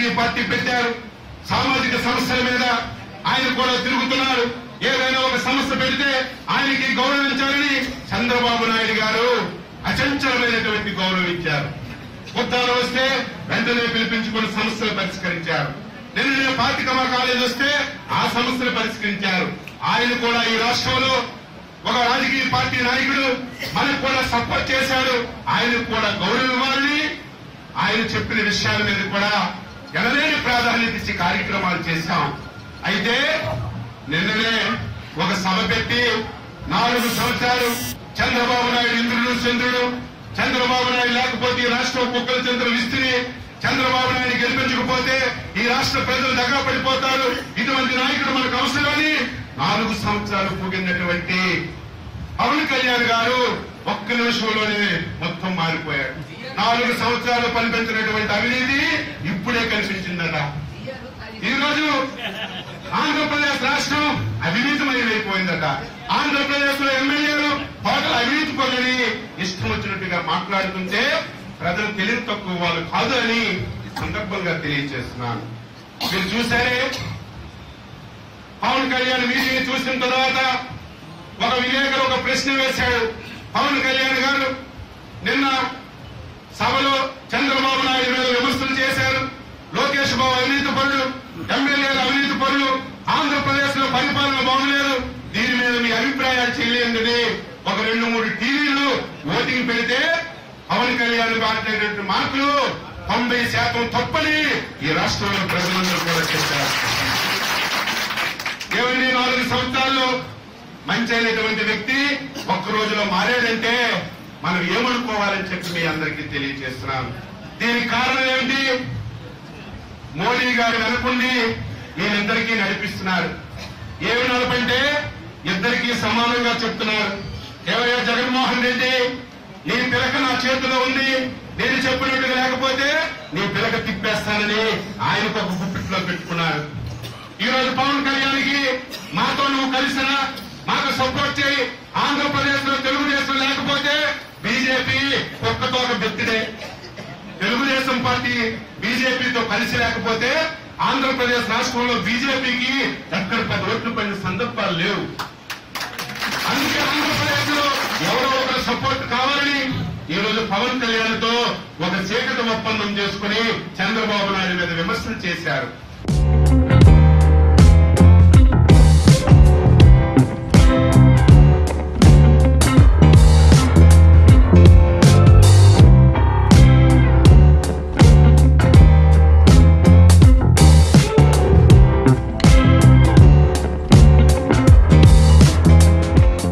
రాజకీయ పార్టీ పెట్టారు సామాజిక సమస్యల మీద ఆయన కూడా తిరుగుతున్నారు ఏదైనా ఒక సమస్య పెడితే ఆయనకి గౌరవించాలని చంద్రబాబు నాయుడు గారు అచంచలమైనటువంటి గౌరవం ఇచ్చారు ఉద్దానం వస్తే వెంటనే పిలిపించుకుని సమస్యలు పరిష్కరించారు నిన్న పాతికమ్మ కాలేజ్ వస్తే ఆ సమస్యలు పరిష్కరించారు ఆయన కూడా ఈ రాష్ట్రంలో ఒక రాజకీయ పార్టీ నాయకుడు మనకు కూడా సపోర్ట్ చేశాడు ఆయనకు కూడా గౌరవం ఇవ్వాలని ఆయన చెప్పిన విషయాల మీద కూడా ఎనలేని ప్రాధాన్యత ఇచ్చి కార్యక్రమాలు చేశాం అయితే నిన్ననే ఒక సభ పెట్టి నాలుగు సంవత్సరాలు చంద్రబాబు నాయుడు ఇంద్రుడు చంద్రుడు చంద్రబాబు నాయుడు లేకపోతే ఈ రాష్ట్రం కుక్కల చంద్ర విస్తిని చంద్రబాబు నాయుడు గెలిపించకపోతే ఈ రాష్ట్ర ప్రజలు దగ్గర పడిపోతారు ఇటువంటి నాయకుడు మనకు అవసరమని నాలుగు సంవత్సరాలు పోగినటువంటి పవన్ కళ్యాణ్ గారు ఒక్క నిమిషంలోనే మొత్తం మారిపోయాడు నాలుగు సంవత్సరాలు కనిపించినటువంటి అవినీతి ఇప్పుడే కనిపించిందట ఈ రోజు ఆంధ్రప్రదేశ్ రాష్ట్రం అవినీతిమయమైపోయిందట ఆంధ్రప్రదేశ్ లో ఎమ్మెల్యేలు టోటల్ అవినీతి పనులని ఇష్టం వచ్చినట్టుగా మాట్లాడుతుంటే ప్రజలు తెలివి తక్కువ వాళ్ళు కాదు అని ఈ సందర్భంగా తెలియజేస్తున్నాను మీరు చూసారే పవన్ కళ్యాణ్ మీటింగ్ చూసిన తర్వాత ఒక విలేకరు ఒక ప్రశ్న వేశాడు పవన్ కళ్యాణ్ గారు నిన్న సభలో చంద్రబాబు నాయుడు మీద విమర్శలు చేశారు లోకేష్ బాబు అవినీతి పనులు ఎమ్మెల్యేలు అవినీతి పనులు ఆంధ్రప్రదేశ్ లో పరిపాలన బాగులేదు దీని మీద మీ అభిప్రాయాలు చేయలేదని ఒక రెండు మూడు టీవీలు ఓటింగ్ పెడితే పవన్ కళ్యాణ్ మాట్లాడేటువంటి మార్కులు తొంభై శాతం తప్పని ఈ రాష్ట్రంలో ప్రజలందరూ కూడా చెప్పారు ఏమండి నాలుగు సంవత్సరాల్లో మంచి అయినటువంటి వ్యక్తి ఒక్క రోజులో మారాడంటే మనం ఏమనుకోవాలని చెప్పి మీ అందరికీ తెలియజేస్తున్నాను దీనికి కారణం ఏమిటి మోడీ గారు వెనుకుండి వీళ్ళిద్దరికీ నడిపిస్తున్నారు ఏమి నడపంటే ఇద్దరికీ సమానంగా చెప్తున్నారు ఏమయ్యా జగన్మోహన్ రెడ్డి నీ పిలక నా చేతిలో ఉంది నేను చెప్పినట్టుగా లేకపోతే నీ పిలక తిప్పేస్తానని ఆయనకు ఒక గుప్పిట్లో పెట్టుకున్నారు ఈ రోజు పవన్ కళ్యాణ్కి మాతో నువ్వు కలిసినా మాకు సపోర్ట్ చేయి ఆంధ్రప్రదేశ్ లో తెలుగుదేశం లేకపోతే బీజేపీ ఒక్కతో ఒక వ్యక్తిదే తెలుగుదేశం పార్టీ బీజేపీతో కలిసి లేకపోతే ఆంధ్రప్రదేశ్ రాష్ట్రంలో బీజేపీకి ఎక్కడ పది ఓట్లు పడిన సందర్భాలు లేవు అందుకే ఆంధ్రప్రదేశ్ లో ఎవరో ఒకరు సపోర్ట్ కావాలని ఈ రోజు పవన్ కళ్యాణ్ తో ఒక చీకటి ఒప్పందం చేసుకుని చంద్రబాబు నాయుడు మీద విమర్శలు చేశారు